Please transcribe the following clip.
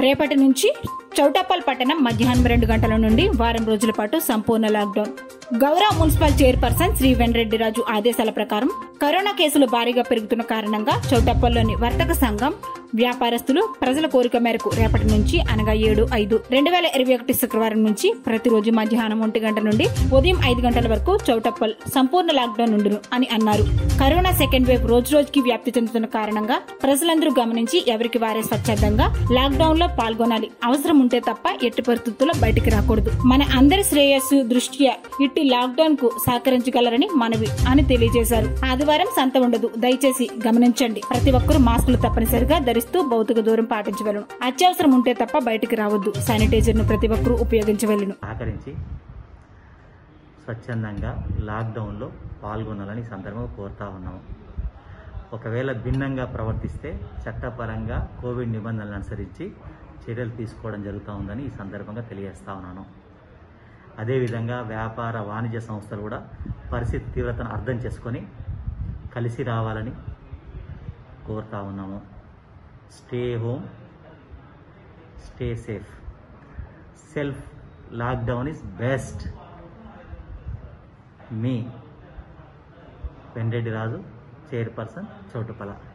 రేపటి నుంచి చౌటప్పల్ పట్టణం మధ్యాహ్నం రెండు గంటల నుండి వారం రోజుల పాటు సంపూర్ణ లాక్డౌన్ గౌరవ మున్సిపల్ చైర్పర్సన్ శ్రీ వెంకరెడ్డిరాజు ఆదేశాల ప్రకారం కరోనా కేసులు భారీగా పెరుగుతున్న కారణంగా చౌటప్పల్లోని వర్తక సంఘం వ్యాపారస్తులు ప్రజల కోరిక మేరకు రేపటి నుంచి అనగా ఏడు ఐదు రెండు వేల ఇరవై ఒకటి శుక్రవారం నుంచి ప్రతిరోజు మధ్యాహ్నం ఒంటి గంట నుండి ఉదయం ఐదు గంటల వరకు చౌటప్పల్ సంపూర్ణ లాక్డౌన్ ఉండును అని అన్నారు కరోనా సెకండ్ వేవ్ రోజు రోజుకి వ్యాప్తి చెందుతున్న కారణంగా ప్రజలందరూ గమనించి ఎవరికి వారే స్వచ్ఛందంగా లాక్డౌన్ లో పాల్గొనాలి అవసరం ఉంటే తప్ప ఎట్టి పరిస్థితుల్లో బయటికి రాకూడదు మన అందరి శ్రేయస్సు దృష్ట్యా ఇట్టి లాక్డౌన్ కు సహకరించగలరని మనవి అని తెలియజేశారు ఆదివారం సంత ఉండదు దయచేసి గమనించండి ప్రతి ఒక్కరూ మాస్కులు తప్పనిసరిగా ధరిస్తూ భౌతిక దూరం పాటించవలను అత్యవసరం ఉంటే తప్ప బయటికి రావద్దు శానిటైజర్ ను ప్రతి ఒక్కరూ ఉపయోగించవలను సహకరించి స్వచ్ఛందంగా లాక్డౌన్లో పాల్గొనాలని ఈ సందర్భంగా కోరుతా ఉన్నాము ఒకవేళ భిన్నంగా ప్రవర్తిస్తే చట్టపరంగా కోవిడ్ నిబంధనలను అనుసరించి చర్యలు తీసుకోవడం జరుగుతూ ఉందని ఈ సందర్భంగా తెలియజేస్తా ఉన్నాను అదేవిధంగా వ్యాపార వాణిజ్య సంస్థలు కూడా పరిస్థితి తీవ్రతను అర్థం చేసుకొని కలిసి రావాలని కోరుతా ఉన్నాము stay home stay safe self lockdown is best మీ వెంరెడ్డి రాజు చైర్పర్సన్ చౌటుపల